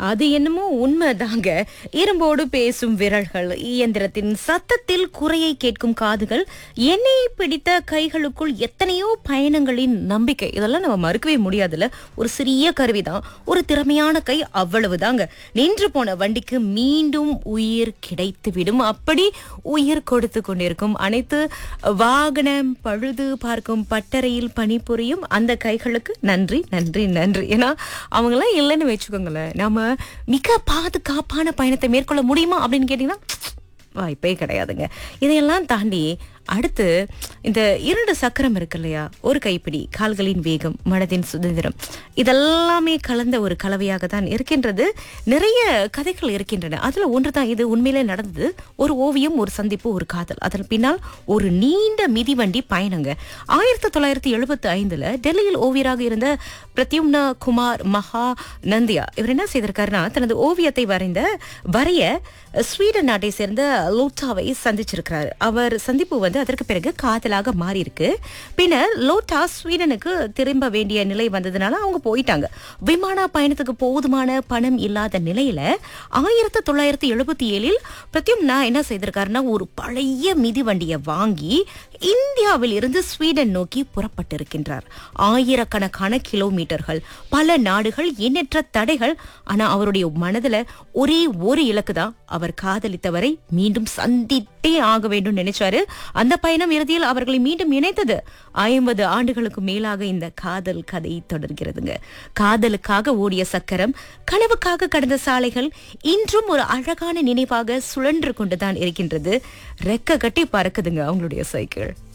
அது என்னமோ உண்மைதாங்க இரும்போடு பேசும் விரல்கள் இயந்திரத்தின் சத்தத்தில் குறையை கேட்கும் காதுகள் எண்ணெயை பிடித்த கைகளுக்குள் எத்தனையோ பயணங்களின் நம்பிக்கை இதெல்லாம் நம்ம மறுக்கவே முடியாதுல்ல ஒரு சிறிய கருவிதான் ஒரு திறமையான கை அவ்வளவுதாங்க நின்று போன வண்டிக்கு மீண்டும் உயிர் கிடைத்து விடும் அப்படி உயிர் கொடுத்து கொண்டிருக்கும் அனைத்து வாகனம் பழுது பார்க்கும் பட்டறையில் பணிபுரியும் அந்த கைகளுக்கு நன்றி நன்றி நன்றி ஏன்னா அவங்களாம் இல்லைன்னு வச்சுக்கோங்களேன் நாம மிக பாதுகாப்பான பயணத்தை மேற்கொள்ள முடியுமா அப்படின்னு கேட்டீங்கன்னா வாய்ப்பே கிடையாதுங்க இதையெல்லாம் தாண்டி அடுத்து இந்த இரண்டு சக்கரம் இருக்கு இல்லையா ஒரு கைப்பிடி கால்களின் வேகம் மனதின் சுதந்திரம் இதெல்லாமே கலந்த ஒரு கலவையாக தான் இருக்கின்றது நிறைய கதைகள் இருக்கின்றன அதுல ஒன்றுதான் இது உண்மையிலே நடந்தது ஒரு ஓவியம் ஒரு சந்திப்பு ஒரு காதல் அதன் பின்னால் ஒரு நீண்ட மிதிவண்டி பயணங்க ஆயிரத்தி தொள்ளாயிரத்தி எழுபத்தி ஐந்துல டெல்லியில் ஓவியராக இருந்த பிரத்யும்னா குமார் மகா நந்தியா இவர் என்ன செய்திருக்காருன்னா தனது ஓவியத்தை வரைந்த வரைய ஸ்வீடன் நாட்டை சேர்ந்த லோட்டாவை சந்திச்சிருக்கிறார் அவர் சந்திப்பு வந்து அதற்கு பிறகு காதலாக மாறி இருக்கு பின்னர் லோட்டா ஸ்வீடனுக்கு திரும்ப வேண்டிய நிலை வந்ததுனால அவங்க போயிட்டாங்க விமான பயணத்துக்கு போதுமான பணம் இல்லாத நிலையில ஆயிரத்தி தொள்ளாயிரத்தி எழுபத்தி ஏழில் பிரத்யும்னா என்ன செய்திருக்காருன்னா ஒரு பழைய மிதிவண்டியை வாங்கி இந்தியாவில் இருந்து ஸ்வீடன் நோக்கி புறப்பட்டிருக்கின்றார் ஆயிரக்கணக்கான கிலோமீட்டர்கள் பல நாடுகள் எண்ணற்ற தடைகள் ஆனா அவருடைய மனதுல ஒரே ஒரு இலக்கு தான் அவர் காதலித்தவரை மீண்டும் சந்தித்தே ஆக வேண்டும் நினைச்சாரு அந்த பயணம் இறுதியில் அவர்களை மீண்டும் இணைத்தது ஐம்பது ஆண்டுகளுக்கு மேலாக இந்த காதல் கதை தொடர்கிறதுங்க காதலுக்காக ஓடிய சக்கரம் கனவுக்காக கடந்த சாலைகள் இன்றும் ஒரு அழகான நினைவாக சுழன்று கொண்டுதான் இருக்கின்றது ரெக்க கட்டி பறக்குதுங்க அவங்களுடைய சைக்கிள்